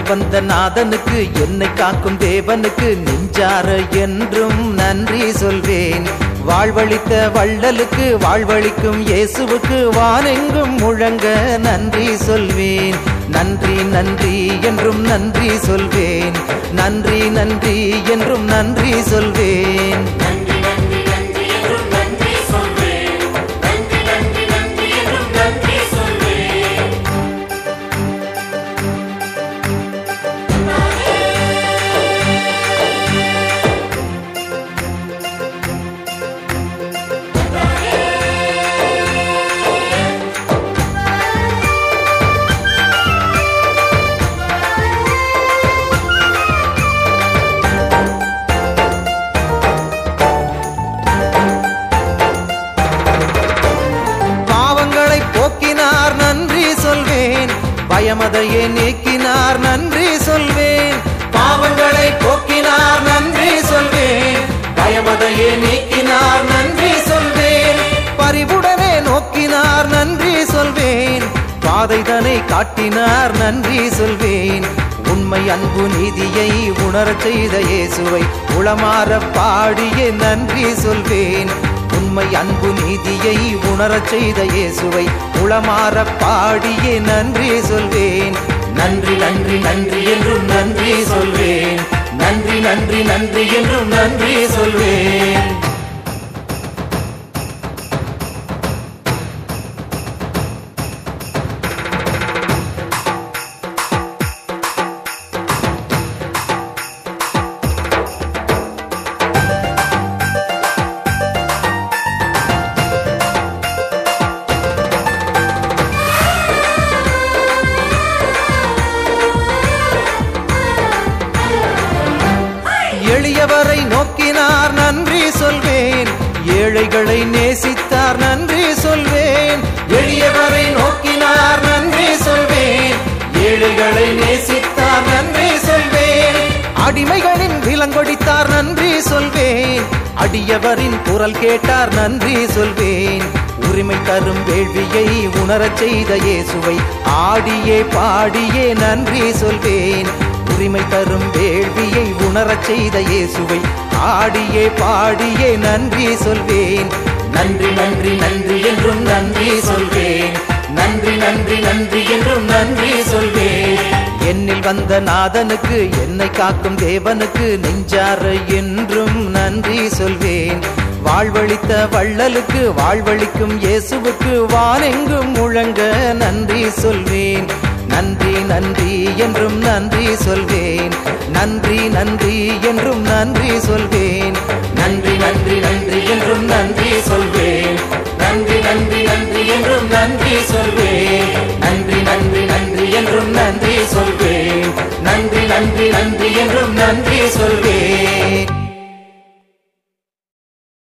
வந்த நாதனுக்கு என்னை காக்கும் தேவனுக்கு நெஞ்சார என்றும் நன்றி சொல்வேன் வாழ்வழித்த வள்ளலுக்கு வாழ்வழிக்கும் இயேசுவுக்கு வானெங்கும் முழங்க நன்றி சொல்வேன் நன்றி நன்றி என்றும் நன்றி சொல்வேன் நன்றி நன்றி என்றும் நன்றி சொல்வேன் நன்றி நன்றி நன்றி என்றும் நன்றி சொல்வேன் நன்றி நன்றி நன்றி என்றும் நன்றி சொல்வேன் பாவங்களை போக்கினார் நன்றி சொல்வேன் பயமதையே நீக்கினார் நன்றி சொல்வேன் பாவங்களை போக்கினார் நன்றி சொல்வேன் பயமதையே நீக்கினார் நன்றி சொல்வேன் பரிவுடனே நோக்கினார் நன்றி சொல்வேன் பாதைதனை காட்டினார் நன்றி சொல்வேன் உண்மை அன்பு நீதியை உணரச் செய்த இயேசுவை உளமாற பாடியே நன்றி சொல்வேன் உண்மை அன்பு நீதியை உணரச் செய்த இயேசுவை உளமாற பாடியே நன்றி சொல்வேன் நன்றி நன்றி நன்றி என்றும் நன்றி சொல்வேன் நன்றி நன்றி நன்றி என்றும் நன்றி சொல்வேன் எளியவரை நோக்கினார் நன்றி சொல்வேன் ஏழைகளை நேசித்தார் நன்றி சொல்வேன் எளியவரை நோக்கினார் நன்றி சொல்வேன் ஏழைகளை நேசித்தார் நன்றி சொல்வேன் அடிமைகளின் விலங்கொடித்தார் நன்றி சொல்வேன் அடியவரின் குரல் கேட்டார் நன்றி சொல்வேன் உரிமை தரும் வேள்வியை உணரச் செய்த இயேசுவை ஆடியே பாடியே நன்றி சொல்வேன் உரிமை தரும் வேள்வியை உணரச் செய்த இயேசுவை ஆடியே பாடியே நன்றி சொல்வேன் நன்றி நன்றி நன்றி என்றும் நன்றி சொல்வேன் நன்றி நன்றி நன்றி என்றும் நன்றி சொல்வேன் என்னில் வந்த நாதனுக்கு என்னை காக்கும் தேவனுக்கு நெஞ்சார என்றும் நன்றி சொல்வேன் வாழ்வழித்த வள்ளலுக்கு வாழ்வழிக்கும் இயேசுவுக்கு வானெங்கும் முழங்க நன்றி சொல்வேன் நன்றி நன்றி என்றும் நன்றி சொல்வேன் நன்றி நன்றி என்றும் நன்றி சொல்வேன் நன்றி நன்றி நன்றி என்றும் நன்றி சொல்வேன் நன்றி நன்றி நன்றி என்றும் நன்றி சொல்வேன் நன்றி நன்றி நன்றி என்றும் நன்றி சொல்வேன் நன்றி நன்றி நன்றி என்றும் நன்றி சொல்வேன்